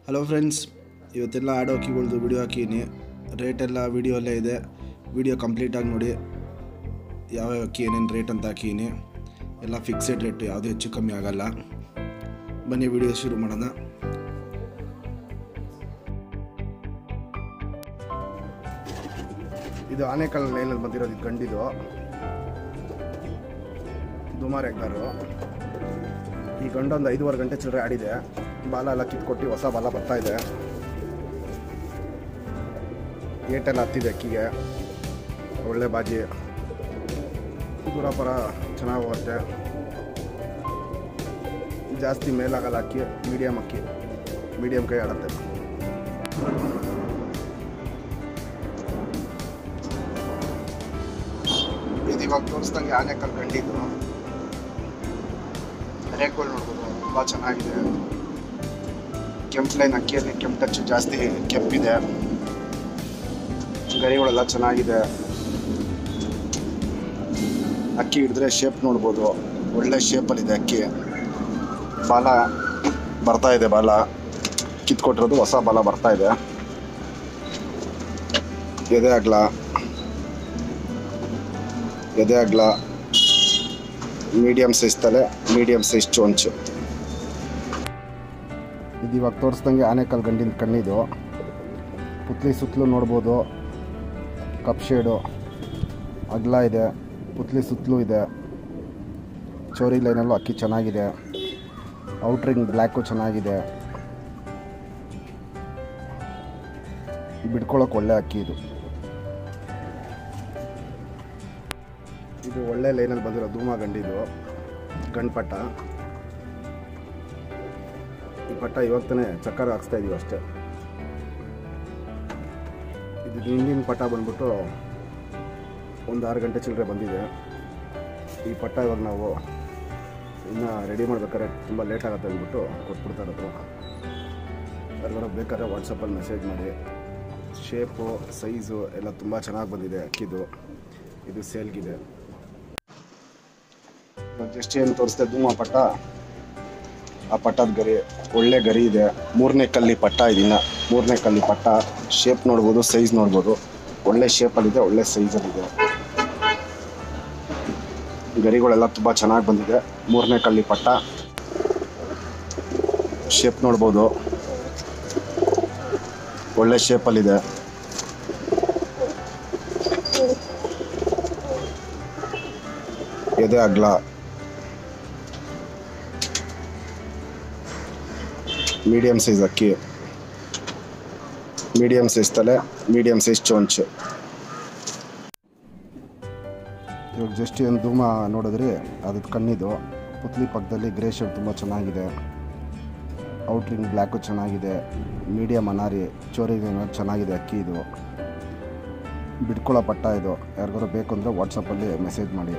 hello friends ಇವತ್ತೆಲ್ಲ ಆಡೋ ಅಕ್ಕಿಗಳ್ದು video ಹಾಕೀನಿ ರೇಟೆಲ್ಲ video ಅಲ್ಲೇ ಇದೆ ವಿಡಿಯೋ ಕಂಪ್ಲೀಟಾಗಿ ನೋಡಿ ಯಾವ್ಯಾವ ಅಕ್ಕಿ ಏನೇನು ರೇಟ್ ಅಂತ ಹಾಕೀನಿ ಎಲ್ಲ ಫಿಕ್ಸೆಡ್ ರೇಟ್ ಯಾವುದೇ ಹೆಚ್ಚು ಕಮ್ಮಿ ಆಗಲ್ಲ ಬನ್ನಿ ವಿಡಿಯೋ ಶುರು ಮಾಡೋಣ ಇದು ಆನೆಕಲ್ ಲೈನಲ್ಲಿ ಬಂದಿರೋದು ಇದು ಗಂಡಿದು ದುಮಾರ್ ಎಗ್ಗಾರು ಈ ಗಂಡು ಒಂದು ಐದೂವರೆ ಗಂಟೆ ಚಿಲ್ಲರೆ ಆಡಿದೆ ಬಾಲ ಎಲ್ಲ ಕಿತ್ಕೊಟ್ಟು ಹೊಸ ಬಾಲ ಬರ್ತಾ ಇದೆ ಏಟೆಲ್ಲ ಹತ್ತಿದೆ ಅಕ್ಕಿಗೆ ಒಳ್ಳೆ ಬಾಜಿ ದೂರಪರ ಚೆನ್ನಾಗಿ ಹೋಗುತ್ತೆ ಜಾಸ್ತಿ ಮೇಲಾಗಲ್ಲ ಅಕ್ಕಿ ಮೀಡಿಯಮ್ ಅಕ್ಕಿ ಮೀಡಿಯಮ್ ಕೈ ಆಡುತ್ತೆ ಇದು ಇವಾಗ ತೋರಿಸ್ದಂಗೆ ಆನೆ ಕಂಡಿದ್ದು ರೇಖೆಗಳು ನೋಡ್ಬೋದು ತುಂಬ ಚೆನ್ನಾಗಿದೆ ಕೆಂಪು ಲೈನ್ ಅಕ್ಕಿಯಲ್ಲಿ ಕೆಂಪು ಟಚ್ ಜಾಸ್ತಿ ಕೆಂಪಿದೆ ಗರಿಗಳೆಲ್ಲ ಚೆನ್ನಾಗಿದೆ ಅಕ್ಕಿ ಹಿಡಿದ್ರೆ ಶೇಪ್ ನೋಡ್ಬೋದು ಒಳ್ಳೆ ಶೇಪಲ್ಲಿದೆ ಅಕ್ಕಿ ಬಾಲ ಬರ್ತಾ ಇದೆ ಬಾಲ ಕಿತ್ಕೊಟ್ಟಿರೋದು ಹೊಸ ಬಾಲ ಬರ್ತಾ ಇದೆ ಎದೆ ಅಗ್ಲ ಎದೆ ಅಗ್ಲ ಮೀಡಿಯಮ್ ಸೈಜ್ ತಲೆ ಮೀಡಿಯಮ್ ಸೈಜ್ ಚೊಂಚು ಇದು ಇವಾಗ ತೋರಿಸ್ದಂಗೆ ಆನೆಕಲ್ ಗಂಡಿನ ಕಣ್ಣಿದು ಪುತ್ಲಿ ಸುತ್ತಲೂ ನೋಡ್ಬೋದು ಕಪ್ ಶೇಡು ಅಗ್ಲ ಇದೆ ಪುತ್ಲಿ ಸುತ್ತಲೂ ಇದೆ ಚೋರಿ ಲೈನಲ್ಲೂ ಅಕ್ಕಿ ಚೆನ್ನಾಗಿದೆ ಔಟ್ರಿಂಗ್ ಬ್ಲ್ಯಾಕು ಚೆನ್ನಾಗಿದೆ ಬಿಡ್ಕೊಳ್ಳೋಕೆ ಒಳ್ಳೆ ಅಕ್ಕಿ ಇದು ಇದು ಒಳ್ಳೆ ಲೈನಲ್ಲಿ ಬಂದಿರೋ ಧೂಮ ಗಂಡಿದು ಗಂಡು ಪಟ್ಟ ಈ ಪಟ್ಟ ಇವಾಗ ತಾನೇ ಚಕ್ಕರ ಹಾಕ್ಸ್ತಾ ಇದೀವಿ ಅಷ್ಟೇ ಇದು ಹಿಂದಿನ ಪಟ್ಟ ಬಂದ್ಬಿಟ್ಟು ಒಂದು ಆರು ಗಂಟೆ ಚಿಲ್ಲರೆ ಬಂದಿದೆ ಈ ಪಟ್ಟ ಇವಾಗ ನಾವು ಇನ್ನು ರೆಡಿ ಮಾಡ್ಬೇಕಾದ್ರೆ ತುಂಬ ಲೇಟ್ ಆಗುತ್ತೆ ಅಂದ್ಬಿಟ್ಟು ಕೊಟ್ಬಿಡ್ತಾ ಇರೋದು ಯಾರಿಗಾರ ಬೇಕಾದ್ರೆ ವಾಟ್ಸಪ್ಪಲ್ಲಿ ಮೆಸೇಜ್ ಮಾಡಿ ಶೇಪು ಸೈಜು ಎಲ್ಲ ತುಂಬ ಚೆನ್ನಾಗಿ ಬಂದಿದೆ ಅಕ್ಕಿದು ಇದು ಸೇಲ್ಗಿದೆ ಜಸ್ಟ್ ಏನು ತೋರಿಸ್ದೆ ಧೂಮ ಪಟ್ಟ ಆ ಪಟ್ಟದ ಗರಿ ಒಳ್ಳೆ ಗರಿ ಇದೆ ಮೂರನೇ ಕಲ್ಲಿ ಪಟ್ಟ ಇದನ್ನ ಮೂರನೇ ಕಲ್ಲಿ ಪಟ್ಟ ಶೇಪ್ ನೋಡ್ಬೋದು ಸೈಜ್ ನೋಡ್ಬೋದು ಒಳ್ಳೆ ಶೇಪಲ್ಲಿದೆ ಒಳ್ಳೆ ಸೈಜಲ್ಲಿದೆ ಗರಿಗಳೆಲ್ಲ ತುಂಬ ಚೆನ್ನಾಗಿ ಬಂದಿದೆ ಮೂರನೇ ಕಲ್ಲಿ ಪಟ್ಟ ಶೇಪ್ ನೋಡ್ಬೋದು ಒಳ್ಳೆ ಶೇಪಲ್ಲಿದೆ ಎದೆ ಅಗ್ಲ ಮೀಡಿಯಮ್ ಸೈಜ್ ಅಕ್ಕಿ ಮೀಡಿಯಮ್ ಸೈಜ್ ತಲೆ ಮೀಡಿಯಮ್ ಸೈಜ್ ಚೊಂಚು ಇವಾಗ ಜಸ್ಟ್ ಏನು ಧೂಮ ನೋಡಿದ್ರಿ ಅದ್ರ ಕಣ್ಣಿದು ಪುತ್ಲಿ ಪಕ್ಕದಲ್ಲಿ ಗ್ರೇ ಶೇಡ್ ತುಂಬ ಚೆನ್ನಾಗಿದೆ ಔಟ್ರಿಂಗ್ ಬ್ಲ್ಯಾಕು ಚೆನ್ನಾಗಿದೆ ಮೀಡಿಯಮ್ ಅನಾರಿ ಚೋರಿ ಚೆನ್ನಾಗಿದೆ ಅಕ್ಕಿ ಇದು ಬಿಡ್ಕೊಳ್ಳೋ ಪಟ್ಟ ಇದು ಯಾರಿಗಾರು ಬೇಕು ಅಂದರೆ ವಾಟ್ಸಪ್ಪಲ್ಲಿ ಮೆಸೇಜ್ ಮಾಡಿ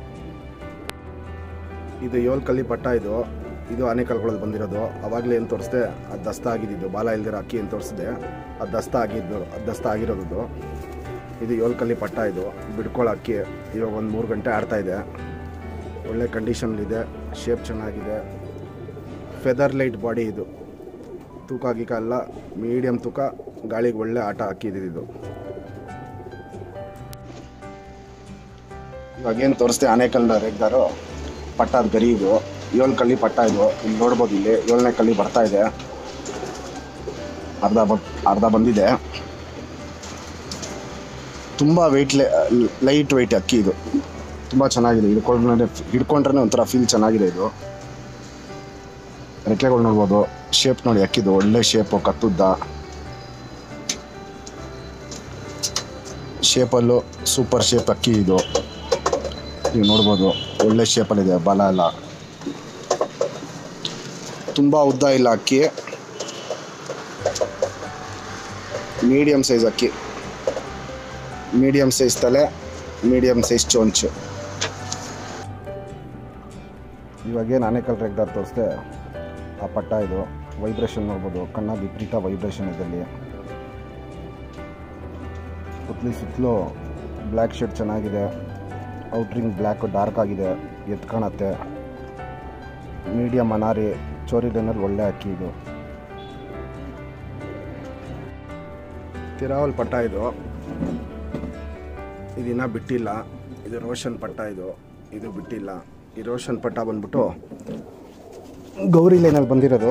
ಇದು ಏಳು ಕಲ್ಲಿ ಪಟ್ಟ ಇದು ಇದು ಆನೆಕಲ್ಗಳಲ್ಲಿ ಬಂದಿರೋದು ಅವಾಗಲೇ ಏನು ತೋರಿಸ್ದೆ ಅದು ದಸ್ತ ಆಗಿದ್ದು ಬಾಲ ಇಲ್ದಿರೋ ಅಕ್ಕಿ ಏನು ತೋರಿಸಿದೆ ಅದು ದಸ್ತ ಆಗಿದ್ದು ಅದು ದಸ್ತ ಆಗಿರೋದು ಇದು ಏಳು ಕಲ್ಲಿ ಪಟ್ಟ ಇದು ಬಿಡ್ಕೊಳ್ಳೋ ಅಕ್ಕಿ ಇವಾಗ ಒಂದು ಮೂರು ಗಂಟೆ ಆಡ್ತಾ ಇದೆ ಒಳ್ಳೆ ಕಂಡೀಷನ್ಲಿದೆ ಶೇಪ್ ಚೆನ್ನಾಗಿದೆ ಫೆದರ್ ಲೈಟ್ ಬಾಡಿ ಇದು ತೂಕ ಗೀಕ ಎಲ್ಲ ಮೀಡಿಯಮ್ ತೂಕ ಗಾಳಿಗೆ ಒಳ್ಳೆ ಆಟ ಹಾಕಿದ್ದು ಇದು ಇವಾಗ ಏನು ತೋರಿಸ್ದೆ ಆನೆಕಲ್ ರೇಗ್ದಾರು ಪಟ್ಟದ ಗರಿ ಇದು ಏಳು ಕಲ್ಲಿ ಪಟ್ಟ ಇದು ಇಲ್ಲಿ ನೋಡ್ಬೋದು ಇಲ್ಲಿ ಏಳನೇ ಕಲ್ಲಿ ಬರ್ತಾ ಇದೆ ಅರ್ಧ ಬ ಅರ್ಧ ಬಂದಿದೆ ತುಂಬ ವೆಯ್ಟ್ ಲೈಟ್ ವೆಯ್ಟ್ ಅಕ್ಕಿ ಇದು ತುಂಬ ಚೆನ್ನಾಗಿದೆ ಹಿಡ್ಕೊಂಡ್ರೆ ಹಿಡ್ಕೊಂಡ್ರೆ ಒಂಥರ ಫೀಲ್ ಚೆನ್ನಾಗಿದೆ ಇದು ರೆಕ್ಕೆಗಳು ನೋಡ್ಬೋದು ಶೇಪ್ ನೋಡಿ ಅಕ್ಕಿದು ಒಳ್ಳೆ ಶೇಪು ಕತ್ತುದ್ದ ಶೇಪಲ್ಲೂ ಸೂಪರ್ ಶೇಪ್ ಅಕ್ಕಿ ಇದು ನೀವು ನೋಡ್ಬೋದು ಒಳ್ಳೆ ಶೇಪಲ್ಲಿದೆ ಬಲ ಎಲ್ಲ ತುಂಬ ಉದ್ದ ಇಲ್ಲ ಅಕ್ಕಿ ಮೀಡಿಯಮ್ ಸೈಜ್ ಅಕ್ಕಿ ಮೀಡಿಯಮ್ ಸೈಜ್ ತಲೆ ಮೀಡಿಯಮ್ ಸೈಜ್ ಚೊಂಚು ಇವಾಗೇನು ಆನೆಕಲ್ ರೆಗ್ದಾರ್ ತೋರಿಸ್ದೆ ಆ ಪಟ್ಟ ಇದು ವೈಬ್ರೇಷನ್ ನೋಡ್ಬೋದು ಕಣ್ಣಾಗಿ ವಿಪರೀತ ವೈಬ್ರೇಷನ್ ಇದಲ್ಲಿ ಸುತ್ತಲಿ ಸುತ್ತಲೂ ಬ್ಲ್ಯಾಕ್ ಶೇಡ್ ಚೆನ್ನಾಗಿದೆ ಔಟ್ರಿಂಗ್ ಬ್ಲ್ಯಾಕ್ ಡಾರ್ಕ್ ಆಗಿದೆ ಎತ್ಕೊಳತ್ತೆ ಮೀಡಿಯಮ್ ಅನಾರಿ ಚೋರಿ ಲೈನಲ್ಲಿ ಒಳ್ಳೆ ಅಕ್ಕಿ ಇದು ತಿರಾವಲ್ ಪಟ್ಟ ಇದು ಇದಿನ್ನ ಬಿಟ್ಟಿಲ್ಲ ಇದು ರೋಷನ್ ಪಟ್ಟ ಇದು ಇದು ಬಿಟ್ಟಿಲ್ಲ ಈ ರೋಷನ್ ಪಟ್ಟ ಬಂದ್ಬಿಟ್ಟು ಗೌರಿ ಲೈನಲ್ಲಿ ಬಂದಿರೋದು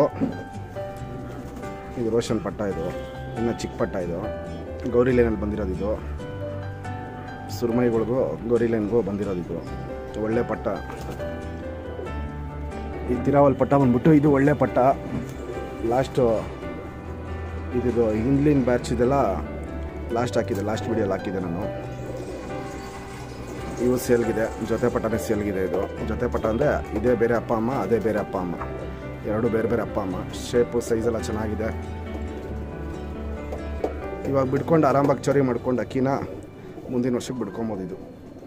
ಇದು ರೋಷನ್ ಪಟ್ಟ ಇದು ಇನ್ನು ಚಿಕ್ಕ ಪಟ್ಟ ಇದು ಗೌರಿ ಲೈನಲ್ಲಿ ಬಂದಿರೋದು ಇದು ಸುರ್ಮೈಗಳಿಗೂ ಗೌರಿ ಲೈನ್ಗೂ ಬಂದಿರೋದು ಇದು ಒಳ್ಳೆ ಪಟ್ಟ ಈ ತಿರಾವಲ್ ಪಟ್ಟ ಬಂದ್ಬಿಟ್ಟು ಇದು ಒಳ್ಳೆ ಪಟ್ಟ ಲಾಸ್ಟು ಇದಿದು ಹಿಂದ್ಲಿನ ಬ್ಯಾಚ್ ಇದೆಲ್ಲ ಲಾಸ್ಟ್ ಹಾಕಿದೆ ಲಾಸ್ಟ್ ವಿಡಿಯೋಲಿ ಹಾಕಿದೆ ನಾನು ಇವು ಸೇಲ್ಗಿದೆ ಜೊತೆ ಪಟ್ಟನೇ ಸೇಲ್ಗಿದೆ ಇದು ಜೊತೆ ಪಟ್ಟ ಅಂದರೆ ಇದೇ ಬೇರೆ ಅಪ್ಪ ಅಮ್ಮ ಅದೇ ಬೇರೆ ಅಪ್ಪ ಅಮ್ಮ ಎರಡು ಬೇರೆ ಬೇರೆ ಅಪ್ಪ ಅಮ್ಮ ಶೇಪು ಸೈಜ್ ಎಲ್ಲ ಚೆನ್ನಾಗಿದೆ ಇವಾಗ ಬಿಡ್ಕೊಂಡು ಆರಾಮಾಗಿ ಚೊರಿ ಮಾಡ್ಕೊಂಡು ಅಕ್ಕಿನ ಮುಂದಿನ ವರ್ಷಕ್ಕೆ ಬಿಡ್ಕೊಬೋದು ಇದು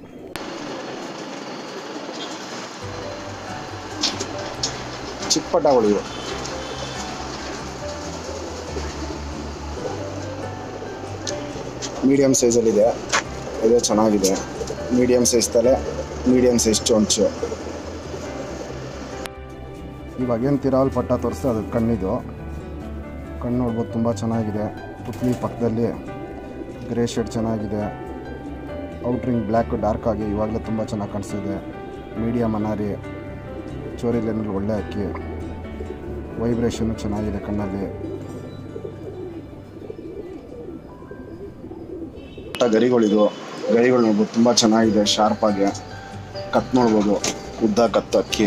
ಚಿಕ್ಕ ಪಟ್ಟಗಳು ಇವು ಮೀಡಿಯಮ್ ಸೈಜಲ್ಲಿದೆ ಇದು ಚೆನ್ನಾಗಿದೆ ಮೀಡಿಯಮ್ ಸೈಜ್ ತಲೆ ಮೀಡಿಯಮ್ ಸೈಜ್ ಚೊಂಚು ಇವಾಗ ಏನು ತಿರಾವಲ್ ಪಟ್ಟ ತೋರಿಸ್ತು ಅದು ಕಣ್ಣಿದು ಕಣ್ಣು ನೋಡ್ಬೋದು ತುಂಬ ಚೆನ್ನಾಗಿದೆ ಪುತ್ಲಿ ಪಕ್ಕದಲ್ಲಿ ಗ್ರೇ ಶೇಡ್ ಚೆನ್ನಾಗಿದೆ ಔಟ್ರಿಂಗ್ ಬ್ಲ್ಯಾಕ್ ಡಾರ್ಕ್ ಆಗಿ ಇವಾಗಲೇ ತುಂಬ ಚೆನ್ನಾಗಿ ಕಾಣಿಸ್ತಿದೆ ಮೀಡಿಯಮ್ ಅನಾರಿ ಚೋರಿ ಲೈನಲ್ಲಿ ಒಳ್ಳೆ ಅಕ್ಕಿ ವೈಬ್ರೇಷನ್ನು ಚೆನ್ನಾಗಿದೆ ಕಣ್ಣಲ್ಲಿ ಗರಿಗಳಿದು ಗರಿಗಳು ನೋಡ್ಬೋದು ತುಂಬ ಚೆನ್ನಾಗಿದೆ ಶಾರ್ಪ್ ಆಗಿ ಕತ್ ನೋಡ್ಬೋದು ಉದ್ದ ಕತ್ತು ಅಕ್ಕಿ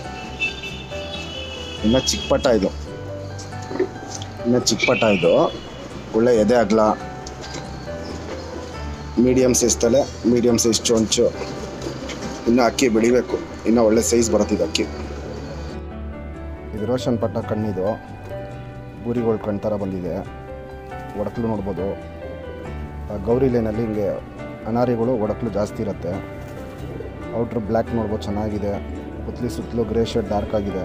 ಇನ್ನು ಚಿಕ್ಕ ಪಟ್ಟ ಇದು ಇನ್ನು ಚಿಕ್ಕ ಪಟ್ಟ ಇದು ಒಳ್ಳೆ ಎದೆ ಅಗಲ ಮೀಡಿಯಮ್ ಸೈಜ್ ತಲೆ ಮೀಡಿಯಮ್ ಸೈಜ್ ಚೊಂಚು ಇನ್ನು ಅಕ್ಕಿ ಬೆಳಿಬೇಕು ಇನ್ನು ಒಳ್ಳೆ ಸೈಜ್ ಬರುತ್ತಿದೆ ಅಕ್ಕಿ ಇದು ರೋಷನ್ ಪಟ್ಟ ಕಣ್ಣಿದು ಬೂರಿಗಳು ಕಣ್ ಥರ ಬಂದಿದೆ ಒಡಕಲು ನೋಡ್ಬೋದು ಆ ಗೌರಿ ಲೈನಲ್ಲಿ ಹಿಂಗೆ ಅನಾರಿಗಳು ಒಡಕಲು ಜಾಸ್ತಿ ಇರುತ್ತೆ ಔಟ್ರ್ ಬ್ಲ್ಯಾಕ್ ನೋಡ್ಬೋದು ಚೆನ್ನಾಗಿದೆ ಪುತ್ಲಿ ಸುತ್ತಲೂ ಗ್ರೇ ಶೇಡ್ ಡಾರ್ಕ್ ಆಗಿದೆ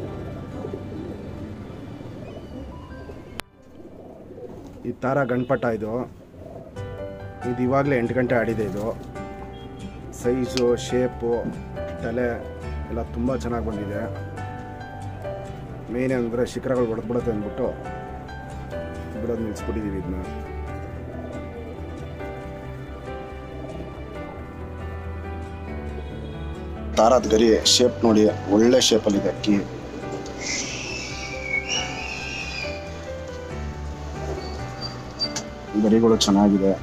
ಈ ಥರ ಗಣಪಟ ಇದು ಇದು ಇವಾಗಲೇ ಎಂಟು ಗಂಟೆ ಆಡಿದೆ ಇದು ಸೈಜು ಶೇಪು ತಲೆ ಎಲ್ಲ ತುಂಬ ಚೆನ್ನಾಗಿ ಬಂದಿದೆ ಮೇನ್ ಅಂದರೆ ಶಿಖರಗಳು ಹೊಡೆದ್ಬಿಡುತ್ತೆ ಅಂದ್ಬಿಟ್ಟು ಬಿಡೋದು ನಿಲ್ಲಿಸ್ಬಿಟ್ಟಿದ್ದೀವಿ ಇದನ್ನ ತಾರಾದ ಗರಿ ಶೇಪ್ ನೋಡಿ ಒಳ್ಳೆ ಶೇಪಲ್ಲಿದೆ ಅಕ್ಕಿ ಗರಿಗಳು ಚೆನ್ನಾಗಿದೆ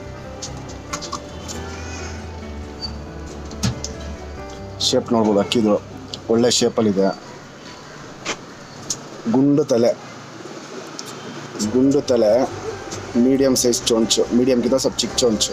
ಶೇಪ್ ನೋಡ್ಬೋದು ಅಕ್ಕಿದು ಒಳ್ಳೆ ಶೇಪಲ್ಲಿದೆ ಗುಂಡು ತಲೆ ಗುಂಡು ತಲೆ ಮೀಡಿಯಮ್ ಸೈಜ್ ಚೊಂಚು ಮೀಡಿಯಮ್ಗಿಂತ ಸ್ವಲ್ಪ ಚಿಕ್ಕ ಚೊಂಚು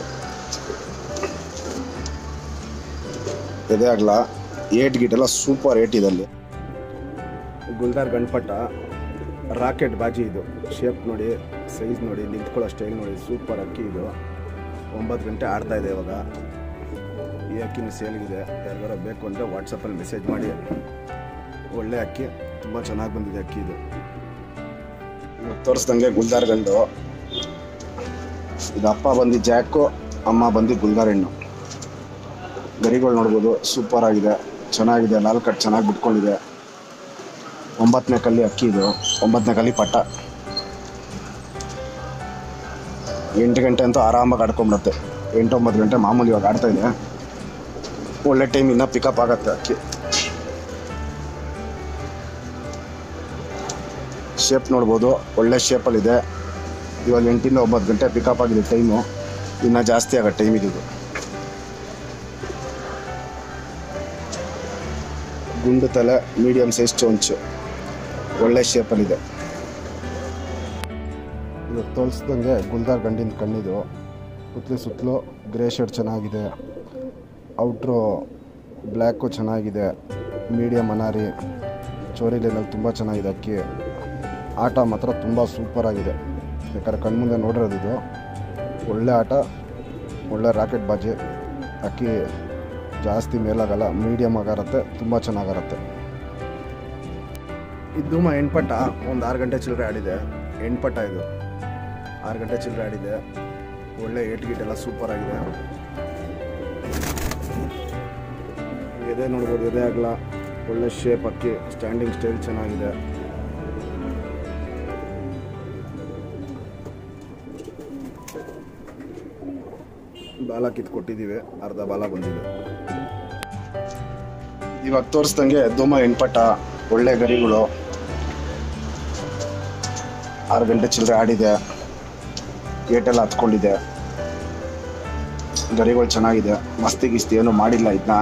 ಎದೆ ಆಗಲ್ಲ ಏಟ್ ಗೀಟ್ ಎಲ್ಲ ಸೂಪರ್ ಏಟ್ ಇದೆ ಅಲ್ಲಿ ಗುಲ್ದಾರ್ ಗಣಪಟ ರಾಕೆಟ್ ಬಾಜಿ ಇದು ಶೇಪ್ ನೋಡಿ ಸೈಜ್ ನೋಡಿ ನಿಂತ್ಕೊಳ್ಳೋ ಸ್ಟೈಲ್ ನೋಡಿ ಸೂಪರ್ ಅಕ್ಕಿ ಇದು ಒಂಬತ್ತು ಗಂಟೆ ಆಡ್ತಾ ಇದೆ ಇವಾಗ ಈ ಅಕ್ಕಿನ ಸೇಲ್ಗಿದೆ ಯಾರಿಗಾರ ಬೇಕು ಅಂದರೆ ವಾಟ್ಸಪ್ಪಲ್ಲಿ ಮೆಸೇಜ್ ಮಾಡಿ ಒಳ್ಳೆ ಅಕ್ಕಿ ತುಂಬ ಚೆನ್ನಾಗಿ ಬಂದಿದೆ ಅಕ್ಕಿ ಇದು ಇವಾಗ ತೋರಿಸ್ದಂಗೆ ಗುಲ್ದಾರ್ ಗಂಡು ಇದು ಅಪ್ಪ ಬಂದು ಜಾಕು ಅಮ್ಮ ಬಂದು ಗುಲ್ದಾರ್ ಹೆಣ್ಣು ಗರಿಗಳು ನೋಡ್ಬೋದು ಸೂಪರ್ ಆಗಿದೆ ಚೆನ್ನಾಗಿದೆ ಲಾಲ್ ಕಟ್ ಚೆನ್ನಾಗಿ ಬಿಟ್ಕೊಂಡಿದೆ ಒಂಬತ್ತನೇ ಕಲ್ಲಿ ಅಕ್ಕಿ ಇದು ಒಂಬತ್ತನೇ ಕಲ್ಲಿ ಪಟ್ಟ ಎಂಟು ಗಂಟೆ ಅಂತೂ ಆರಾಮಾಗಿ ಆಡ್ಕೊಂಬಿಡುತ್ತೆ ಎಂಟು ಒಂಬತ್ತು ಗಂಟೆ ಮಾಮೂಲಿ ಇವಾಗ ಆಡ್ತಾ ಇದೆ ಒಳ್ಳೆ ಟೈಮ್ ಇನ್ನೂ ಪಿಕಪ್ ಆಗತ್ತೆ ಅಕ್ಕಿ ಶೇಪ್ ನೋಡ್ಬೋದು ಒಳ್ಳೆ ಶೇಪಲ್ಲಿದೆ ಇವಾಗ ಎಂಟಿಂದ ಒಂಬತ್ತು ಗಂಟೆ ಪಿಕಪ್ ಆಗಿದೆ ಟೈಮು ಇನ್ನೂ ಜಾಸ್ತಿ ಆಗತ್ತೆ ಟೈಮ್ ಇದು ಗುಂಡು ತಲೆ ಮೀಡಿಯಮ್ ಸೈಜ್ ಚೊಂಚು ಒಳ್ಳೆ ಶೇಪಲ್ಲಿದೆ ಇದು ತೋರಿಸ್ದಂಗೆ ಗುಲ್ದಾರ್ ಗಂಡಿನ ಕಣ್ಣಿದು ಸುತ್ತಲೂ ಸುತ್ತಲೂ ಗ್ರೇ ಶೇಡ್ ಚೆನ್ನಾಗಿದೆ ಔಟ್ರು ಬ್ಲ್ಯಾಕು ಚೆನ್ನಾಗಿದೆ ಮೀಡಿಯಮ್ ಅನಾರಿ ಚೋರಿ ಲೈನಲ್ಲಿ ತುಂಬ ಚೆನ್ನಾಗಿದೆ ಅಕ್ಕಿ ಆಟ ಮಾತ್ರ ತುಂಬ ಸೂಪರ್ ಆಗಿದೆ ಬೇಕಾದ್ರೆ ಕಣ್ಮುಂದೆ ನೋಡಿರೋದು ಇದು ಒಳ್ಳೆ ಆಟ ಒಳ್ಳೆ ರಾಕೆಟ್ ಬಾಜಿ ಅಕ್ಕಿ ಜಾಸ್ತಿ ಮೇಲಾಗಲ್ಲ ಮೀಡಿಯಮ್ ಆಗಿರುತ್ತೆ ತುಂಬ ಚೆನ್ನಾಗಿರುತ್ತೆ ಇದು ಮಾ ಎಂಟ್ಪಟ್ಟ ಒಂದು ಆರು ಗಂಟೆ ಚಿಲ್ಲರೆ ಆಡಿದೆ ಎಂಟ್ಪಟ್ಟ ಇದು ಆರು ಗಂಟೆ ಚಿಲ್ಲರೆ ಆಡಿದೆ ಒಳ್ಳೆ ಏಟ್ ಗೀಟ್ ಎಲ್ಲ ಸೂಪರ್ ಆಗಿದೆ ಎದೆ ನೋಡ್ಬೋದು ಎದೆ ಆಗಲ್ಲ ಒಳ್ಳೆ ಶೇಪ್ ಅಕ್ಕಿ ಸ್ಟ್ಯಾಂಡಿಂಗ್ ಸ್ಟೈಲ್ ಚೆನ್ನಾಗಿದೆ ಬಾಲ ಕಿತ್ತು ಕೊಟ್ಟಿದ್ದೀವಿ ಅರ್ಧ ಬಾಲ ಬಂದಿದೆ ಇವಾಗ ತೋರಿಸ್ದಂಗೆ ಧೂಮ ಹೆಣ್ಪಟ್ಟ ಒಳ್ಳೆ ಗರಿಗಳು ಆರು ಗಂಟೆ ಚಿಲ್ಲರೆ ಆಡಿದೆ ಏಟೆಲ್ಲ ಹತ್ಕೊಂಡಿದೆ ಗರಿಗಳು ಚೆನ್ನಾಗಿದೆ ಮಸ್ತಿ ಗಿಸ್ತಿ ಏನು ಮಾಡಿಲ್ಲ ಇದನ್ನ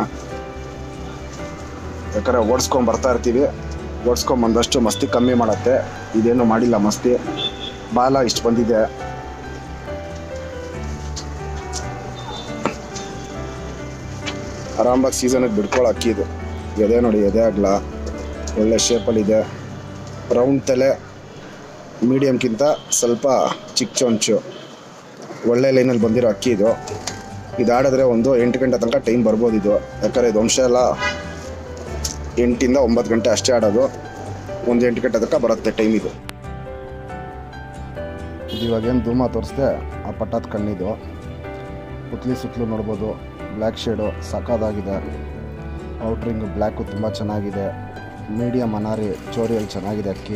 ಯಾಕಂದ್ರೆ ಓಡಿಸ್ಕೊಂಡ್ ಬರ್ತಾ ಇರ್ತೀವಿ ಓಡಿಸ್ಕೊಂಡ್ ಬಂದಷ್ಟು ಮಸ್ತಿ ಕಮ್ಮಿ ಮಾಡತ್ತೆ ಇದೇನು ಮಾಡಿಲ್ಲ ಮಸ್ತಿ ಬಾಲ ಇಷ್ಟು ಬಂದಿದೆ ಆರಾಮಾಗಿ ಸೀಸನಿಗೆ ಬಿಡ್ಕೊಳ್ಳೋ ಅಕ್ಕಿ ಇದು ಎದೆ ನೋಡಿ ಎದೆ ಆಗಲ ಒಳ್ಳೆ ಶೇಪಲ್ಲಿದೆ ರೌಂಡ್ ತಲೆ ಮೀಡಿಯಮ್ಗಿಂತ ಸ್ವಲ್ಪ ಚಿಕ್ಕ ಚೊಂಚು ಒಳ್ಳೆ ಲೈನಲ್ಲಿ ಬಂದಿರೋ ಅಕ್ಕಿ ಇದು ಇದು ಆಡಿದ್ರೆ ಒಂದು ಎಂಟು ಗಂಟೆ ತನಕ ಟೈಮ್ ಬರ್ಬೋದು ಇದು ಯಾಕಂದರೆ ಇದು ವಂಶ ಎಲ್ಲ ಎಂಟಿಂದ ಒಂಬತ್ತು ಗಂಟೆ ಅಷ್ಟೇ ಆಡೋದು ಒಂದು ಎಂಟು ಗಂಟೆ ತನಕ ಬರುತ್ತೆ ಟೈಮ್ ಇದು ಇದು ಇವಾಗೇನು ಧೂಮ ತೋರಿಸ್ದೆ ಆ ಪಟ್ಟದ ಕಣ್ಣಿದು ಪುತ್ಲಿ ಸುತ್ತಲೂ ನೋಡ್ಬೋದು ಬ್ಲ್ಯಾಕ್ ಶೇಡು ಸಖತ್ತಾಗಿದೆ ಔಟ್ರಿಂಗ್ ಬ್ಲ್ಯಾಕು ತುಂಬ ಚೆನ್ನಾಗಿದೆ ಮೀಡಿಯಮ್ ಅನಾರಿ ಚೋರಿಯಲ್ಲಿ ಚೆನ್ನಾಗಿದೆ ಅಕ್ಕಿ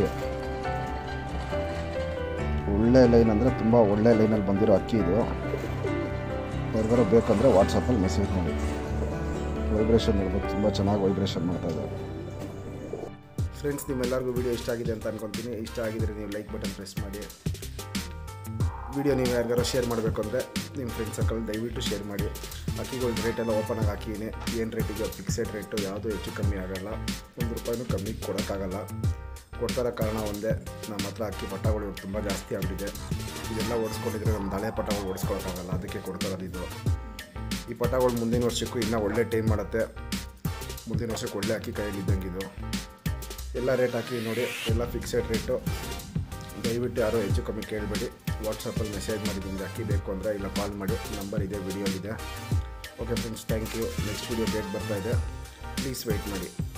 ಒಳ್ಳೆ ಲೈನ್ ಅಂದರೆ ತುಂಬ ಒಳ್ಳೆ ಲೈನಲ್ಲಿ ಬಂದಿರೋ ಅಕ್ಕಿ ಇದು ಯಾರಿಗಾರು ಬೇಕಂದರೆ ವಾಟ್ಸಪ್ಪಲ್ಲಿ ಮೆಸೇಜ್ ಮಾಡಿ ವೈಬ್ರೇಷನ್ ನೋಡ್ಬೋದು ತುಂಬ ಚೆನ್ನಾಗಿ ವೈಬ್ರೇಷನ್ ಮಾಡ್ತಾ ಇದೆ ಫ್ರೆಂಡ್ಸ್ ನಿಮ್ಮೆಲ್ಲರಿಗೂ ವಿಡಿಯೋ ಇಷ್ಟ ಆಗಿದೆ ಅಂತ ಅನ್ಕೊತೀನಿ ಇಷ್ಟ ಆಗಿದ್ರೆ ನೀವು ಲೈಕ್ ಬಟನ್ ಪ್ರೆಸ್ ಮಾಡಿ ವಿಡಿಯೋ ನೀವು ಯಾರಿಗಾರು ಶೇರ್ ಮಾಡಬೇಕು ಅಂದರೆ ನಿಮ್ಮ ಫ್ರೆಂಡ್ ಸರ್ಕಲ್ ದಯವಿಟ್ಟು ಶೇರ್ ಮಾಡಿ ಅಕ್ಕಿಗಳ ರೇಟೆಲ್ಲ ಓಪನಾಗಿ ಹಾಕಿದ್ದೀನಿ ಏನು ರೇಟಿಗೆ ಫಿಕ್ಸೆಡ್ ರೇಟು ಯಾವುದೂ ಹೆಚ್ಚು ಕಮ್ಮಿ ಆಗಲ್ಲ ಒಂದು ರೂಪಾಯಿನೂ ಕಮ್ಮಿ ಕೊಡೋಕ್ಕಾಗಲ್ಲ ಕೊಡ್ತಾರ ಕಾರಣ ಒಂದೇ ನಮ್ಮ ಹತ್ರ ಅಕ್ಕಿ ಪಟ್ಟಗಳು ತುಂಬ ಜಾಸ್ತಿ ಆಗಿಬಿಟ್ಟಿದೆ ಇದೆಲ್ಲ ಓಡಿಸ್ಕೊಂಡಿದ್ರೆ ನಮ್ಮ ಹಳೆ ಪಟ್ಟಗಳು ಓಡಿಸ್ಕೊಳಕ್ಕಾಗಲ್ಲ ಅದಕ್ಕೆ ಕೊಡ್ತಾರದು ಇದು ಈ ಪಟ್ಟಗಳು ಮುಂದಿನ ವರ್ಷಕ್ಕೂ ಇನ್ನೂ ಒಳ್ಳೆ ಟೈಮ್ ಮಾಡುತ್ತೆ ಮುಂದಿನ ವರ್ಷಕ್ಕೆ ಒಳ್ಳೆ ಅಕ್ಕಿ ಕೈಯಲ್ಲಿ ಇದ್ದಂಗೆ ಇದು ಎಲ್ಲ ರೇಟ್ ಹಾಕಿ ನೋಡಿ ಎಲ್ಲ ಫಿಕ್ಸೆಡ್ ರೇಟು ದಯವಿಟ್ಟು ಯಾರೋ ಹೆಚ್ಚು ಕಮ್ಮಿ ಕೇಳಬೇಡಿ ವಾಟ್ಸಪ್ಪಲ್ಲಿ ಮೆಸೇಜ್ ಮಾಡಿ ನಿಮ್ಗೆ ಅಕ್ಕಿ ಬೇಕು ಅಂದರೆ ಇಲ್ಲ ಕಾಲ್ ಮಾಡಿ ನಂಬರ್ ಇದೆ ವಿಡಿಯೋಲಿದೆ okay friends thank you next video date ಬರ್ತಾ ಇದೆ ಪ್ಲೀಸ್ ವೆಯ್ಟ್ ಮಾಡಿ